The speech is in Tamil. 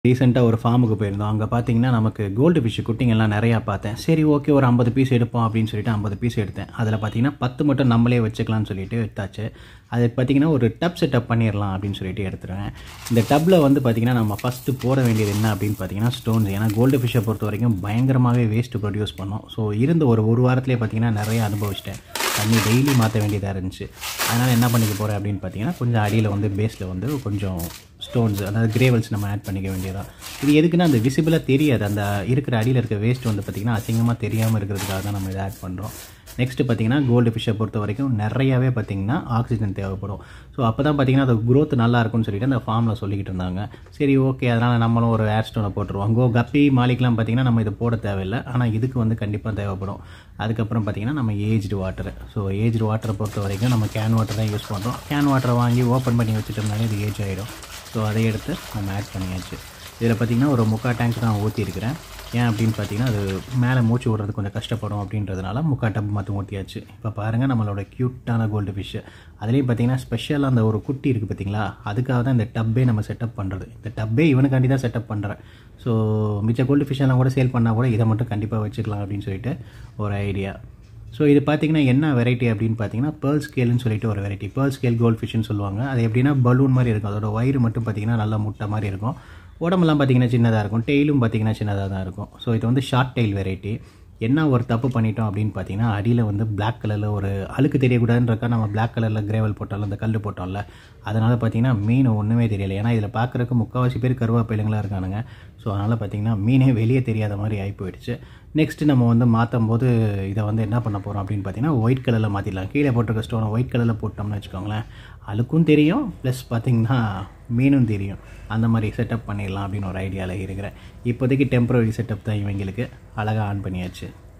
ரீசெண்டாக ஒரு ஃபார்முக்கு போயிருந்தோம் அங்கே பார்த்தீங்கன்னா நமக்கு கோல்டு ஃபிஷ் குட்டிங்கெல்லாம் நிறையா பார்த்தேன் சரி ஓகே ஒரு ஐம்பது பீஸ் எடுப்போம் அப்படின்னு சொல்லிட்டு ஐம்பது பீஸ் எடுத்தேன் அதில் பார்த்தீங்கன்னா பத்து மட்டும் நம்மளே வச்சுக்கலாம்னு சொல்லிட்டு எடுத்தாச்சு அது பார்த்தீங்கன்னா ஒரு டப் செட்டப் பண்ணிடலாம் அப்படின்னு சொல்லிட்டு எடுத்துருவேன் இந்த டப்பில் வந்து பார்த்தீங்கன்னா நம்ம ஃபஸ்ட்டு போட வேண்டியது என்ன அப்படின்னு பார்த்தீங்கன்னா ஸ்டோன்ஸ் ஏன்னா கோல்டு ஃபிஷ்ஷை பொறுத்த வரைக்கும் பயங்கரமாகவே வேஸ்ட் ப்ரொடியூஸ் பண்ணோம் ஸோ இருந்த ஒரு ஒரு வாரத்திலே பார்த்தீங்கன்னா நிறைய அனுபவிச்சிட்டேன் தண்ணி டெய்லி மாற்ற வேண்டியதாக இருந்துச்சு அதனால் என்ன பண்ணிக்க போகிறேன் அப்படின்னு பார்த்தீங்கன்னா கொஞ்சம் அடியில் வந்து பேஸில் வந்து கொஞ்சம் ஸ்டோன்ஸ் அதாவது கிரேவல்ஸ் நம்ம ஆட் பண்ணிக்க வேண்டியதான் இது எதுக்குன்னா அந்த விசிபிளாக தெரியாது அந்த இருக்கிற அடியில் இருக்க வேஸ்ட் வந்து பார்த்திங்கன்னா அசிங்கமாக தெரியாமல் இருக்கிறதுக்காக தான் நம்ம இதை ஆட் பண்ணுறோம் நெக்ஸ்ட்டு பார்த்திங்கன்னா கோல்டு ஃபிஷ்ஷை பொறுத்த வரைக்கும் நிறையாவே பார்த்திங்கன்னா ஆக்சிஜன் தேவைப்படும் ஸோ அப்போ தான் பார்த்திங்கன்னா அது growth நல்லா இருக்கும்னு சொல்லிட்டு அந்த ஃபார்மில் சொல்லிக்கிட்டு இருந்தாங்க சரி ஓகே அதனால் நம்மளும் ஒரு ஏர் ஸ்டோனை போட்டுருவோம் கோ கப்பி மாலிக்கெலாம் பார்த்திங்கன்னா நம்ம இதை போட தேவையில்லை ஆனால் இதுக்கு வந்து கண்டிப்பாக தேவைப்படும் அதுக்கப்புறம் பார்த்திங்கன்னா நம்ம ஏஜ்டு வாட்டர் ஸோ ஏஜ்டு வாட்டரை பொறுத்த வரைக்கும் நம்ம கேன் வாட்டர் தான் யூஸ் பண்ணுறோம் கேன் வாட்டரை வாங்கி ஓப்பன் பண்ணி வச்சுட்டோம்னாலே இது ஏஜ் ஆகிடும் ஸோ அதை எடுத்து நம்ம ஆட் பண்ணியாச்சு இதில் பார்த்திங்கன்னா ஒரு முக்கால் டேங்க் தான் ஊற்றிருக்கிறேன் ஏன் அப்படின்னு பார்த்தீங்கன்னா அது மேலே மூச்சு விடுறது கொஞ்சம் கஷ்டப்படும் அப்படின்றதுனால முக்கா டப் மாற்றி ஊற்றியாச்சு இப்போ பாருங்கள் நம்மளோட க்யூட்டான கோல்டு ஃபிஷ்ஷு அதுலேயும் பார்த்தீங்கன்னா ஸ்பெஷலாக அந்த ஒரு குட்டி இருக்குது பார்த்தீங்களா அதுக்காக தான் இந்த டப்பே நம்ம செட்டப் பண்ணுறது இந்த டப்பே இவனுக்காண்டி தான் செட்டப் பண்ணுறேன் ஸோ மிச்ச கோல்டு ஃபிஷ் எல்லாம் கூட சேல் பண்ணால் கூட இதை மட்டும் கண்டிப்பாக வச்சுக்கலாம் அப்படின்னு சொல்லிட்டு ஒரு ஐடியா ஸோ இது பார்த்தீங்கன்னா என்ன வெரைட்டி அப்படின்னு பார்த்தீங்கன்னா பேர்ல் ஸ்கேல்னு சொல்லிட்டு ஒரு வெரைட்டி பேர்ல் ஸ்கேல் கோல்ட் ஃபிஷ்னு சொல்லுவாங்க அது எப்படின்னா பலூன் மாதிரி இருக்கும் அதோட வயிறு மட்டும் பார்த்தீங்கன்னா நல்லா முட்டை மாதிரி இருக்கும் உடம்பெல்லாம் பார்த்தீங்கன்னா சின்னதாக இருக்கும் டெய்லும் பார்த்தீங்கன்னா சின்னதாக தான் இருக்கும் ஸோ இது வந்து ஷார்ட் டெயில் வெரைட்டி என்ன ஒரு தப்பு பண்ணிட்டோம் அப்படின்னு பார்த்தீங்கன்னா அடியில் வந்து Black கலரில் ஒரு அழுக்கு தெரியக்கூடாதுன்றக்கா நம்ம Black கலரில் கிரேவல் போட்டோம்ல அந்த கல் போட்டோம்ல அதனால் பார்த்தீங்கன்னா மீன் ஒன்றுமே தெரியல ஏன்னா இதில் பார்க்குறக்கு முக்கால்வாசி பேர் கருவாப்பையிலங்களாக இருக்கானுங்க ஸோ அதனால் பார்த்தீங்கன்னா மீனே வெளியே தெரியாத மாதிரி ஆகி போயிடுச்சு நெக்ஸ்ட்டு நம்ம வந்து மாற்றும் போது இதை வந்து என்ன பண்ண போகிறோம் அப்படின்னு பார்த்தீங்கன்னா ஒயிட் கலரில் மாற்றிடலாம் கீழே போட்டிருக்க ஸ்டோனை ஒயிட் கலரில் போட்டோம்னு வச்சுக்கோங்களேன் அழுக்கும் தெரியும் ப்ளஸ் பார்த்தீங்கன்னா மீனும் தெரியும் அந்த மாதிரி செட்டப் பண்ணிடலாம் அப்படின்னு ஒரு ஐடியாவில் இருக்கிறேன் இப்போதைக்கு டெம்பரரி செட்டப் தான் இவங்களுக்கு அழகாக ஆன் பண்ணியாச்சு